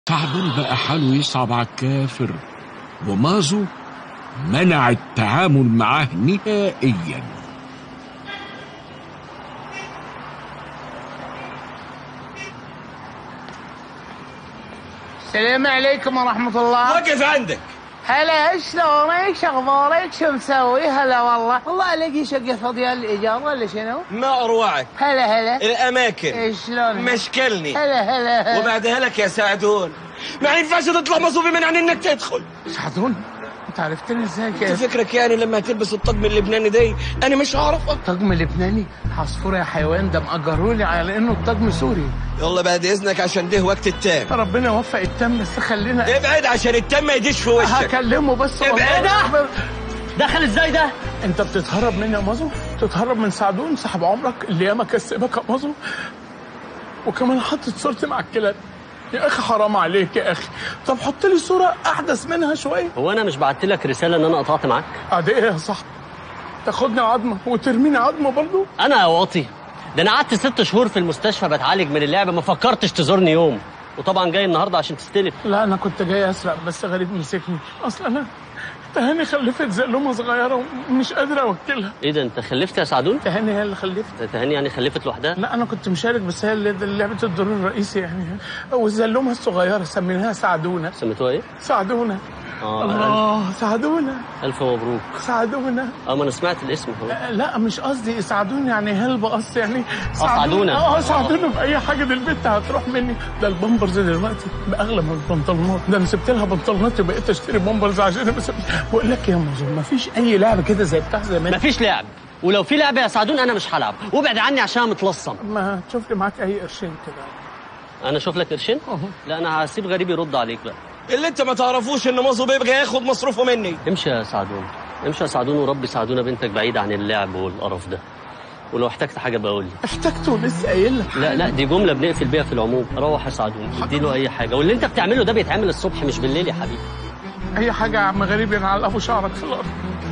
تعبان بقى حاله يصعب على الكافر ومازو منع التعامل معاه نهائيا السلام عليكم ورحمة الله وقف عندك هلا شلونك شخبارك شو مسوي هلا والله والله الاقي شقة فاضية للإيجار ولا شنو ما اروعك هلا هلا الاماكن إيه شلون مشكلني هلا هلا وبعدها لك يا سعدون ما ينفعش تطلع مصروفي من عن انك تدخل سعدون انت عرفتني ازاي انت كده فكرك يعني لما تلبس الطقم اللبناني دي انا مش هعرفك طقم لبناني عصفور يا حيوان ده مأجرولي على انه الطقم سوري يلا بعد اذنك عشان ده وقت التام ربنا يوفق التم بس خلينا ابعد عشان التام ما يجيش في وشك هكلمه بس ابعد. والله. دخل ازاي ده؟ انت بتتهرب مني يا مازو تتهرب من سعدون صاحب عمرك اللي ياما كسبك يا مازو وكمان حطت صورتي مع الكلاب يا اخي حرام عليك يا اخي طب حط لي صوره احدث منها شويه هو انا مش بعت لك رساله ان انا قطعت معاك؟ ادي ايه يا صاحبي تاخدني عظمه وترميني عظمه برضو انا يا واطي ده انا قعدت ست شهور في المستشفى بتعالج من اللعبه ما فكرتش تزورني يوم وطبعا جاي النهارده عشان تستلف لا انا كنت جاي اسرق بس غريب مسكني اصل انا تهاني خلفت زقلومه صغيره ومش قادر اوكلها ايه ده انت خلفت يا سعدون؟ تهاني هي اللي خلفت تهاني يعني خلفت لوحدها؟ لا انا كنت مشارك بس هي اللي اللي لعبت الدور الرئيسي يعني والزلومه الصغيره سميناها سعدونه سميتوها ايه؟ ساعدونا اه الله ساعدونا الف مبروك ساعدونا اه ما انا سمعت الاسم هو آه، لا مش قصدي يساعدوني يعني هلب قصدي يعني ساعدونا. اه ساعدونا باي حاجه دي البت هتروح مني ده البامبرز دلوقتي باغلى من البنطلونات ده انا سبت لها بنطلوناتي وبقيت اشتري بامبرز عشان بس بقول لك يا مازو ما فيش اي لعبه كده زي بتاع زمان مفيش لعب ولو في لعبه يا سعدون انا مش هلعب وابعد عني عشان أنا متلصم ما تشوف لي معاك اي قرشين كده انا اشوف لك قرشين أهو. لا انا هسيب غريب يرد عليك بقى اللي انت ما تعرفوش ان مصر بيبقى ياخد مصروفه مني امشي يا سعدون امشي يا سعدون وربي سعدونا بنتك بعيد عن اللعب والقرف ده ولو احتجت حاجه بقول لي احتجته لسه قايل لك لا لا دي جمله بنقفل بيها في العموم روح يا سعدون اديله اي حاجه واللي انت بتعمله ده بيتعمل الصبح مش بالليل يا حبيبي اي حاجه يا عم غريب ينعل ابو شعرك في الارض